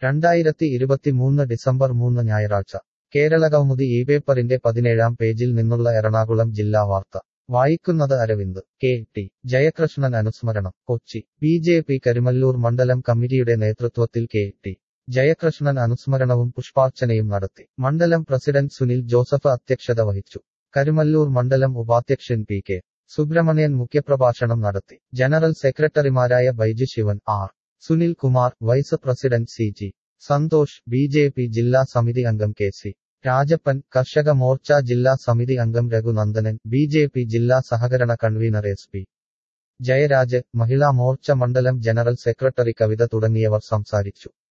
രണ്ടായിരത്തി ഇരുപത്തിമൂന്ന് ഡിസംബർ മൂന്ന് ഞായറാഴ്ച കേരളകൗമുദി ഈ പേപ്പറിന്റെ പതിനേഴാം പേജിൽ നിന്നുള്ള എറണാകുളം ജില്ലാ വാർത്ത വായിക്കുന്നത് അരവിന്ദ് കെ ടി ജയകൃഷ്ണൻ അനുസ്മരണം Kochi B J P Karumalloor മണ്ഡലം കമ്മിറ്റിയുടെ നേതൃത്വത്തിൽ കെ ടി ജയകൃഷ്ണൻ അനുസ്മരണവും പുഷ്പാർച്ചനയും നടത്തി മണ്ഡലം പ്രസിഡന്റ് സുനിൽ ജോസഫ് അധ്യക്ഷത വഹിച്ചു കരുമല്ലൂർ മണ്ഡലം ഉപാധ്യക്ഷൻ പി കെ സുബ്രഹ്മണ്യൻ മുഖ്യപ്രഭാഷണം നടത്തി ജനറൽ സെക്രട്ടറിമാരായ Baiju Sivan R Sunil Kumar vice president C G Santhosh B J P ജില്ലാ സമിതി അംഗം കെ സി രാജപ്പൻ കർഷക മോർച്ച ജില്ലാ സമിതി അംഗം രഘുനന്ദനൻ ബി ജെ പി ജില്ലാ സഹകരണ convener S P Jayaraj Mahila Morcha മണ്ഡലം ജനറൽ സെക്രട്ടറി കവിത തുടങ്ങിയവർ സംസാരിച്ചു